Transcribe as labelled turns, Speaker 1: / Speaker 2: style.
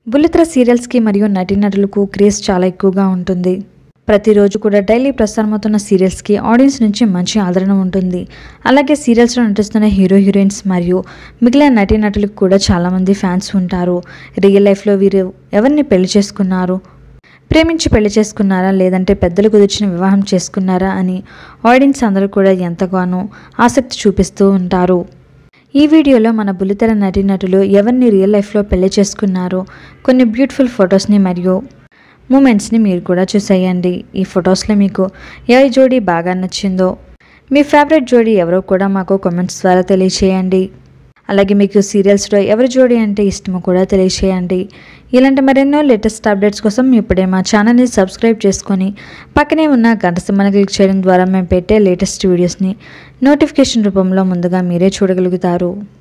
Speaker 1: బుల్లితెర సీరియల్స్కి మరియు నటీనటులకు క్రేజ్ చాలా ఎక్కువగా ఉంటుంది ప్రతిరోజు కూడా డైలీ ప్రసారమవుతున్న సీరియల్స్కి ఆడియన్స్ నుంచి మంచి ఆదరణ ఉంటుంది అలాగే సీరియల్స్లో నటిస్తున్న హీరో హీరోయిన్స్ మరియు మిగిలిన నటీనటులకు కూడా చాలామంది ఫ్యాన్స్ ఉంటారు రియల్ లైఫ్లో వీరు ఎవరిని పెళ్లి చేసుకున్నారు ప్రేమించి పెళ్లి చేసుకున్నారా లేదంటే పెద్దలు కుదిర్చిన వివాహం చేసుకున్నారా అని ఆడియన్స్ అందరూ కూడా ఎంతగానో ఆసక్తి చూపిస్తూ ఉంటారు ఈ వీడియోలో మన బుల్లితెర నటీనటులు ఎవరిని రియల్ లైఫ్లో పెళ్లి చేసుకున్నారో కొన్ని బ్యూటిఫుల్ ఫొటోస్ని మరియు మూమెంట్స్ని మీరు కూడా చూసేయండి ఈ ఫొటోస్లో మీకు ఏ జోడీ బాగా నచ్చిందో మీ ఫేవరెట్ జోడీ ఎవరో కూడా మాకు కామెంట్స్ ద్వారా తెలియచేయండి అలాగే మీకు సీరియల్స్లో ఎవరి జోడీ అంటే ఇష్టమో కూడా తెలియచేయండి ఇలాంటి మరెన్నో లేటెస్ట్ అప్డేట్స్ కోసం ఇప్పుడే మా ఛానల్ని సబ్స్క్రైబ్ చేసుకొని పక్కనే ఉన్న గంట సింబల్ని క్లిక్ చేయడం ద్వారా మేము పెట్టే లేటెస్ట్ వీడియోస్ని నోటిఫికేషన్ రూపంలో ముందుగా మీరే చూడగలుగుతారు